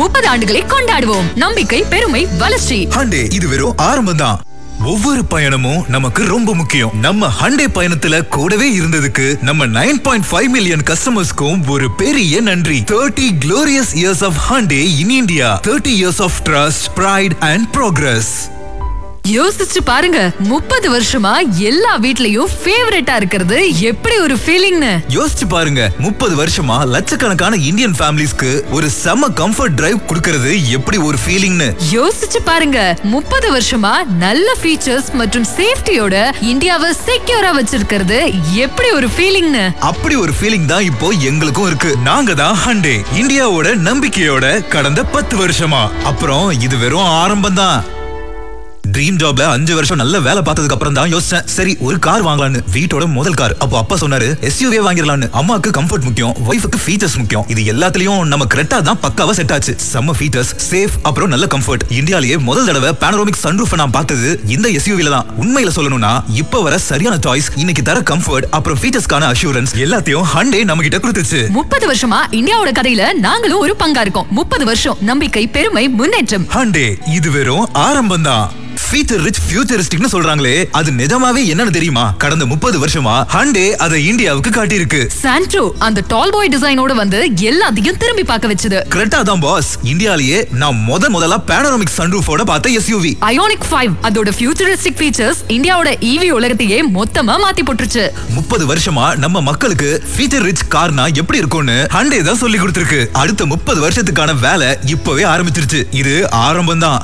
முப்பது ஆண்டுகளை கொண்டாடுவோம் நம்பிக்கை பெருமை வளர்ச்சி ஹண்டே இது வெறும் ஆரம்பம் தான் ஒவ்வொரு பயணமும் நமக்கு ரொம்ப முக்கியம் நம்ம ஹண்டே பயணத்துல கூடவே இருந்ததுக்கு நம்ம நைன் பாயிண்ட் ஃபைவ் மில்லியன் கஸ்டமர்ஸ்க்கும் ஒரு பெரிய நன்றி thirty glorious years of Hyundai in India thirty years of trust pride and progress யோசிச்சு பாருங்க முப்பது வருஷமா எல்லா வீட்லயும் ஃபேவரட்டா இருக்கிறது எப்படி ஒரு ஃபீலிங்னு யோசிச்சு பாருங்க முப்பது வருஷமா லட்சக்கணக்கான இந்தியன் ஃபேமிலிஸ்க்கு ஒரு செம கம்ஃபர்ட் டிரைவ் கொடுக்கறது எப்படி ஒரு ஃபீலிங்னு யோசிச்சு பாருங்க முப்பது வருஷமா நல்ல ஃபீச்சர்ஸ் மற்றும் சேஃப்டியோட இந்தியாவை செக்யூரா வச்சிருக்கிறது எப்படி ஒரு ஃபீலிங்னு அப்படி ஒரு ஃபீலிங் தான் இப்போ எங்களுக்கும் இருக்கு நாங்க தான் ஹண்டே இந்தியாவோட நம்பிக்கையோட கடந்த பத்து வருஷமா அப்புறம் இது வெறும் ஆரம்பம் தான் ட்ரீம் ஜாப்ல அஞ்சு வருஷம் நல்ல வேலை பார்த்ததுக்கு அப்புறம் தான் யோசிச்சேன் சரி ஒரு கார் வாங்கலாம்னு வீட்டோட முதல் கார் அப்போ அப்பா சொன்னாரு எஸ்யூவே வாங்கிடலாம்னு அம்மாக்கு கம்ஃபர்ட் முக்கியம் ஒய்ஃபுக்கு ஃபீச்சர்ஸ் முக்கியம் இது எல்லாத்துலயும் நம்ம கரெக்டா தான் பக்காவா செட் ஆச்சு செம்ம ஃபீச்சர்ஸ் சேஃப் அப்புறம் நல்ல கம்ஃபர்ட் இந்தியாலயே முதல் தடவை பேனரோமிக் சன்ரூஃப் நான் பார்த்தது இந்த எஸ்யூவில தான் உண்மையில சொல்லணும்னா இப்ப வர சரியான சாய்ஸ் இன்னைக்கு தர கம்ஃபர்ட் அப்புறம் ஃபீச்சர்ஸ்க்கான அஷூரன்ஸ் எல்லாத்தையும் ஹண்டே நம்ம கிட்ட கொடுத்துச்சு முப்பது வருஷமா இந்தியாவோட கதையில நாங்களும் ஒரு பங்கா இருக்கோம் முப்பது வருஷம் நம்பிக்கை பெருமை முன்னேற்றம் ஹண்டே இது வெறும் ஆரம்பம் தான் ஃபீச்சர் ரிச் ஃபியூச்சரிஸ்டிக்னு சொல்றாங்களே அது நிஜமாவே என்னன்னு தெரியுமா கடந்த முப்பது வருஷமா ஹண்டே அதை இந்தியாவுக்கு காட்டியிருக்கு சாண்ட்ரோ அந்த டால் பாய் டிசைனோட வந்து எல்லாத்தையும் திரும்பி பார்க்க வச்சது கரெக்டா தான் பாஸ் இந்தியாலயே நான் முத முதல்ல பேனரோமிக் சன்ரூஃபோட பார்த்த எஸ்யூவி அயோனிக் ஃபைவ் அதோட ஃபியூச்சரிஸ்டிக் ஃபீச்சர்ஸ் இந்தியாவோட ஈவி உலகத்தையே மொத்தமா மாத்தி போட்டுருச்சு முப்பது வருஷமா நம்ம மக்களுக்கு ஃபீச்சர் ரிச் கார்னா எப்படி இருக்கும்னு ஹண்டே தான் சொல்லி கொடுத்திருக்கு அடுத்த முப்பது வருஷத்துக்கான வேலை இப்பவே ஆரம்பிச்சிருச்சு இது ஆரம்பம் தான்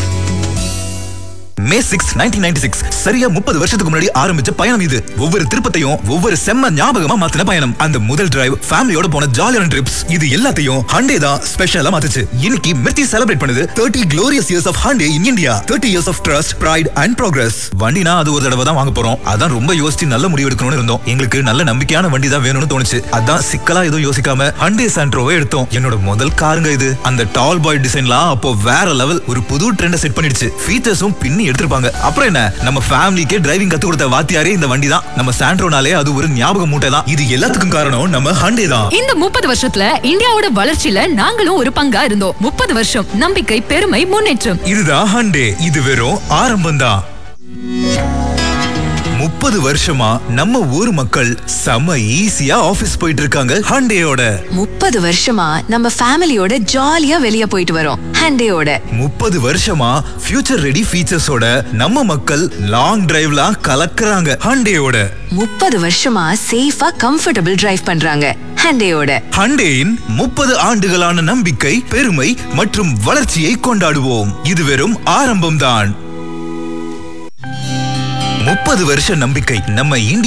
May six nineteen ninety six சரியா முப்பது வருஷத்துக்கு முன்னாடி ஆரம்பிச்ச பயணம் இது ஒவ்வொரு திருப்பத்தையும் ஒவ்வொரு செம்ம ஞாபகமா மாத்தின பயணம் அந்த முதல் டிரைவ் ஃபேமிலியோட போன ஜாலியான ட்ரிப்ஸ் இது எல்லாத்தையும் ஹண்டே தான் ஸ்பெஷலா மாத்துச்சு இன்னைக்கு மிர்த்தி செலிப்ரேட் பண்ணுது thirty glorious years of Hyundai in India thirty years of trust pride and progress வண்டினா அது ஒரு தடவை தான் வாங்க போறோம் அதான் ரொம்ப யோசிச்சு நல்ல முடிவு எடுக்கணும்னு இருந்தோம் எங்களுக்கு நல்ல நம்பிக்கையான வண்டி தான் வேணும்னு தோணுச்சு அதான் சிக்கலா எதுவும் யோசிக்காம ஹண்டே சாண்ட்ரோவை எடுத்தோம் என்னோட முதல் காருங்க இது அந்த டால் பாய் டிசைன்லாம் அப்போ வேற லெவல் ஒரு புது ட்ரெண்ட செட் பண்ணிடுச்சு ஃபீச்சர்ஸும் பின்னி எடுத்திருப்பாங்க அப்புறம் என்ன நம்ம ஃபேமிலிக்கே டிரைவிங் கத்து கொடுத்த வாத்தியாரே இந்த வண்டி தான் நம்ம சாண்ட்ரோனாலே அது ஒரு ஞாபக மூட்டை தான் இது எல்லாத்துக்கும் காரணம் நம்ம ஹண்டே தான் இந்த முப்பது வருஷத்துல இந்தியாவோட வளர்ச்சியில நாங்களும் ஒரு பங்கா இருந்தோம் முப்பது வருஷம் நம்பிக்கை பெருமை முன்னேற்றம் இதுதான் ஹண்டே இது வெறும் ஆரம்பம் தான் முப்பது வருஷமா நம்ம ஊர் மக்கள் செம்ம ஈஸியா ஆபீஸ் போயிட்டு இருக்காங்க ஹண்டேயோட முப்பது வருஷமா நம்ம ஃபேமிலியோட ஜாலியா வெளிய போயிட்டு வரோம் ஹண்டேயோட முப்பது வருஷமா ஃபியூச்சர் ரெடி ஃபீச்சர்ஸோட நம்ம மக்கள் லாங் டிரைவ்லாம் கலக்குறாங்க ஹண்டேயோட முப்பது வருஷமா சேஃபா கம்ஃபர்டபுள் டிரைவ் பண்றாங்க ஹண்டேயோட ஹண்டேயின் முப்பது ஆண்டுகளான நம்பிக்கை பெருமை மற்றும் வளர்ச்சியை கொண்டாடுவோம் இது வெறும் ஆரம்பம்தான் முப்பது வருஷ நம்பிக்கை நம்ம இந்தியா